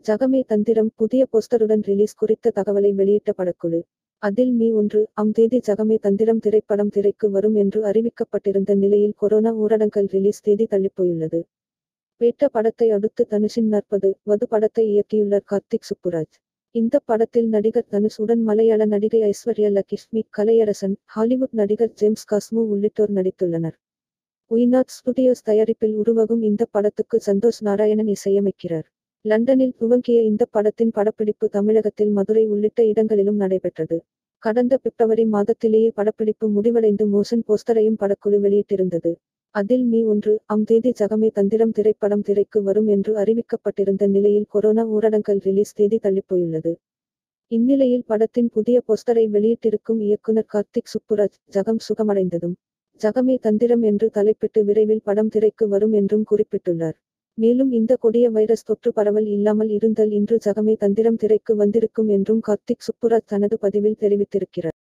ஜகமே தந்திரம் புதிய போஸ்டருடன் ரிலீஸ் குறித்த தகவலை வெளியிட்ட படக்குழு அதில் மீ ஒன்று அம் தேதி ஜகமே தந்திரம் திரைப்படம் திரைக்கு வரும் என்று அறிவிக்கப்பட்டிருந்த நிலையில் கொரோனா ஊரடங்கல் ரிலீஸ் தேதி தள்ளிப்போயுள்ளது பேட்ட படத்தை அடுத்து தனுஷின் நாற்பது வது படத்தை இயக்கியுள்ளார் கார்த்திக் சுப்புராஜ் இந்த படத்தில் நடிகர் தனுஷ் உடன் மலையாள நடிகை ஐஸ்வர்யா லக்கிஷ்மி கலையரசன் ஹாலிவுட் நடிகர் ஜேம்ஸ் காஸ்மு உள்ளிட்டோர் நடித்துள்ளனர் உயினாட் ஸ்டுடியோஸ் தயாரிப்பில் உருவாகும் இந்த படத்துக்கு சந்தோஷ் நாராயணன் இசையமைக்கிறார் லண்டனில் துவங்கிய இந்த படத்தின் படப்பிடிப்பு தமிழகத்தில் மதுரை உள்ளிட்ட இடங்களிலும் நடைபெற்றது கடந்த பிப்ரவரி மாதத்திலேயே படப்பிடிப்பு முடிவடைந்து மோஷன் போஸ்டரையும் படக்குழு வெளியிட்டிருந்தது அதில் மீ ஒன்று அம் தேதி ஜகமே தந்திரம் திரைப்படம் திரைக்கு வரும் என்று அறிவிக்கப்பட்டிருந்த நிலையில் கொரோனா ஊரடங்கல் ரிலீஸ் தேதி தள்ளிப்போயுள்ளது இந்நிலையில் படத்தின் புதிய போஸ்டரை வெளியிட்டிருக்கும் இயக்குனர் கார்த்திக் சுப்புராஜ் ஜகம் சுகமடைந்ததும் ஜகமே தந்திரம் என்று தலைப்பிட்டு விரைவில் படம் திரைக்கு வரும் என்றும் குறிப்பிட்டுள்ளார் மேலும் இந்த கொடிய வைரஸ் தொற்று பரவல் இல்லாமல் இருந்தல் இன்று ஜகமே தந்திரம் திரைக்கு வந்திருக்கும் என்றும் கார்த்திக் சுப்புராஜ் தனது பதிவில் தெரிவித்திருக்கிறார்